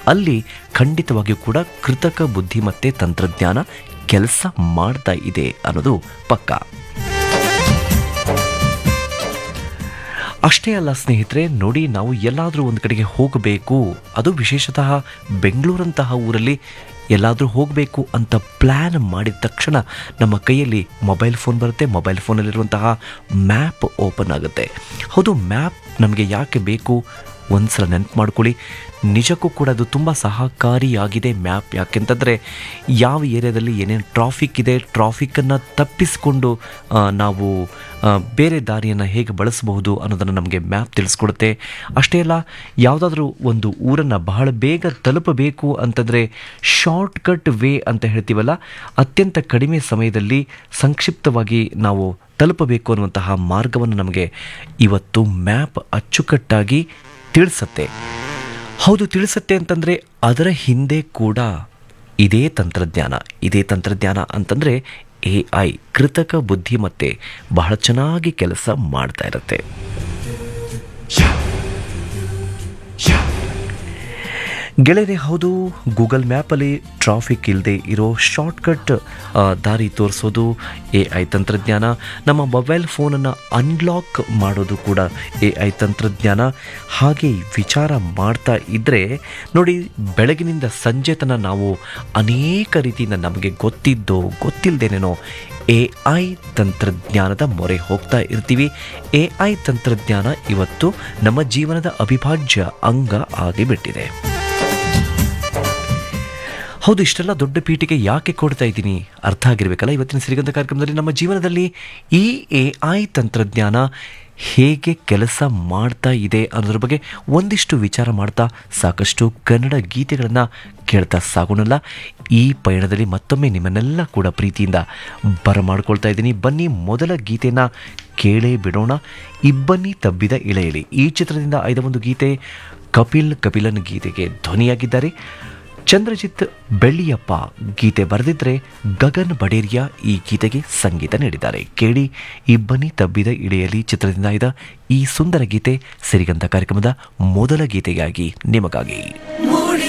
ಅಲ್ಲಿ ಖಂಡಿತವಾಗಿಯೂ ಕೂಡ ಕೃತಕ ಬುದ್ಧಿಮತ್ತೆ ತಂತ್ರಜ್ಞಾನ ಕೆಲಸ ಮಾಡ್ತಾ ಇದೆ ಅನ್ನೋದು ಪಕ್ಕಾ ಅಷ್ಟೇ ಅಲ್ಲ ಸ್ನೇಹಿತರೆ ನೋಡಿ ನಾವು ಎಲ್ಲಾದರೂ ಒಂದು ಕಡೆಗೆ ಹೋಗಬೇಕು ಅದು ವಿಶೇಷತಃ ಬೆಂಗಳೂರಂತಹ ಊರಲ್ಲಿ ಎಲ್ಲಾದರೂ ಹೋಗಬೇಕು ಅಂತ ಪ್ಲ್ಯಾನ್ ಮಾಡಿದ ತಕ್ಷಣ ನಮ್ಮ ಕೈಯಲ್ಲಿ ಮೊಬೈಲ್ ಫೋನ್ ಬರುತ್ತೆ ಮೊಬೈಲ್ ಫೋನಲ್ಲಿರುವಂತಹ ಮ್ಯಾಪ್ ಓಪನ್ ಆಗುತ್ತೆ ಹೌದು ಮ್ಯಾಪ್ ನಮಗೆ ಯಾಕೆ ಬೇಕು ಒಂದು ಸಲ ನೆನಪು ಮಾಡ್ಕೊಳ್ಳಿ ನಿಜಕ್ಕೂ ಕೂಡ ಅದು ತುಂಬ ಸಹಕಾರಿಯಾಗಿದೆ ಮ್ಯಾಪ್ ಯಾಕೆಂತಂದರೆ ಯಾವ ಏರಿಯಾದಲ್ಲಿ ಏನೇನು ಟ್ರಾಫಿಕ್ ಇದೆ ಟ್ರಾಫಿಕ್ಕನ್ನು ತಪ್ಪಿಸಿಕೊಂಡು ಆ, ನಾವು ಆ, ಬೇರೆ ದಾರಿಯನ್ನು ಹೇಗೆ ಬಳಸಬಹುದು ಅನ್ನೋದನ್ನು ನಮಗೆ ಮ್ಯಾಪ್ ತಿಳಿಸ್ಕೊಡುತ್ತೆ ಅಷ್ಟೇ ಅಲ್ಲ ಯಾವುದಾದ್ರೂ ಒಂದು ಊರನ್ನು ಬಹಳ ಬೇಗ ತಲುಪಬೇಕು ಅಂತಂದರೆ ಶಾರ್ಟ್ಕಟ್ ವೇ ಅಂತ ಹೇಳ್ತೀವಲ್ಲ ಅತ್ಯಂತ ಕಡಿಮೆ ಸಮಯದಲ್ಲಿ ಸಂಕ್ಷಿಪ್ತವಾಗಿ ನಾವು ತಲುಪಬೇಕು ಅನ್ನುವಂತಹ ಮಾರ್ಗವನ್ನು ನಮಗೆ ಇವತ್ತು ಮ್ಯಾಪ್ ಅಚ್ಚುಕಟ್ಟಾಗಿ ತಿಳಿಸತ್ತೆ ಹೌದು ತಿಳಿಸತ್ತೆ ಅಂತಂದರೆ ಅದರ ಹಿಂದೆ ಕೂಡ ಇದೇ ತಂತ್ರಜ್ಞಾನ ಇದೇ ತಂತ್ರಜ್ಞಾನ ಅಂತಂದರೆ ಎ ಐ ಕೃತಕ ಬುದ್ಧಿಮತ್ತೆ ಬಹಳ ಚೆನ್ನಾಗಿ ಕೆಲಸ ಮಾಡ್ತಾ ಇರುತ್ತೆ ಗೆಳೆಯರೆ ಹೌದು ಗೂಗಲ್ ಮ್ಯಾಪಲ್ಲಿ ಟ್ರಾಫಿಕ್ ಇಲ್ಲದೆ ಇರೋ ಶಾರ್ಟ್ಕಟ್ ಆ, ದಾರಿ ತೋರಿಸೋದು ಎ ಐ ತಂತ್ರಜ್ಞಾನ ನಮ್ಮ ಮೊಬೈಲ್ ಫೋನನ್ನು ಅನ್ಲಾಕ್ ಮಾಡೋದು ಕೂಡ ಎ ಐ ತಂತ್ರಜ್ಞಾನ ಹಾಗೆ ವಿಚಾರ ಮಾಡ್ತಾ ಇದ್ದರೆ ನೋಡಿ ಬೆಳಗಿನಿಂದ ಸಂಜೆ ತನಕ ನಾವು ಅನೇಕ ರೀತಿಯಿಂದ ನಮಗೆ ಗೊತ್ತಿದ್ದೋ ಗೊತ್ತಿಲ್ಲದೇನೇನೋ ಎ ಐ ತಂತ್ರಜ್ಞಾನದ ಮೊರೆ ಹೋಗ್ತಾ ಇರ್ತೀವಿ ಎ ಐ ತಂತ್ರಜ್ಞಾನ ಇವತ್ತು ನಮ್ಮ ಜೀವನದ ಅವಿಭಾಜ್ಯ ಅಂಗ ಆಗಿಬಿಟ್ಟಿದೆ ಹೌದು ಇಷ್ಟೆಲ್ಲ ದೊಡ್ಡ ಪೀಠಿಗೆ ಯಾಕೆ ಕೊಡ್ತಾ ಇದ್ದೀನಿ ಅರ್ಥ ಆಗಿರ್ಬೇಕಲ್ಲ ಇವತ್ತಿನ ಸಿರಿಗಂಧ ಕಾರ್ಯಕ್ರಮದಲ್ಲಿ ನಮ್ಮ ಜೀವನದಲ್ಲಿ ಈ ಎ ಐ ತಂತ್ರಜ್ಞಾನ ಹೇಗೆ ಕೆಲಸ ಮಾಡ್ತಾ ಇದೆ ಅನ್ನೋದ್ರ ಬಗ್ಗೆ ಒಂದಿಷ್ಟು ವಿಚಾರ ಮಾಡ್ತಾ ಸಾಕಷ್ಟು ಕನ್ನಡ ಗೀತೆಗಳನ್ನು ಕೇಳ್ತಾ ಸಾಗೋಣಲ್ಲ ಈ ಪಯಣದಲ್ಲಿ ಮತ್ತೊಮ್ಮೆ ನಿಮ್ಮನ್ನೆಲ್ಲ ಕೂಡ ಪ್ರೀತಿಯಿಂದ ಬರಮಾಡ್ಕೊಳ್ತಾ ಇದ್ದೀನಿ ಬನ್ನಿ ಮೊದಲ ಗೀತೆನ ಕೇಳೇ ಬಿಡೋಣ ಇಬ್ಬನಿ ತಬ್ಬಿದ ಇಳೆಯಲಿ ಈ ಚಿತ್ರದಿಂದ ಆಯ್ದ ಒಂದು ಗೀತೆ ಕಪಿಲ್ ಕಪಿಲನ್ ಗೀತೆಗೆ ಧ್ವನಿಯಾಗಿದ್ದಾರೆ ಚಂದ್ರಜಿತ್ ಬೆಳ್ಳಿಯಪ್ಪ ಗೀತೆ ಬರೆದಿದ್ರೆ ಗಗನ್ ಬಡೇರಿಯಾ ಈ ಗೀತೆಗೆ ಸಂಗೀತ ನೀಡಿದ್ದಾರೆ ಕೇಳಿ ಇಬ್ಬನಿ ತಬ್ಬಿದ ಇಳೆಯಲಿ ಚಿತ್ರದಿಂದ ಆಯ್ದ ಈ ಸುಂದರ ಗೀತೆ ಸಿರಿಗಂಧ ಕಾರ್ಯಕ್ರಮದ ಮೊದಲ ಗೀತೆಗಾಗಿ ನಿಮಗಾಗಿ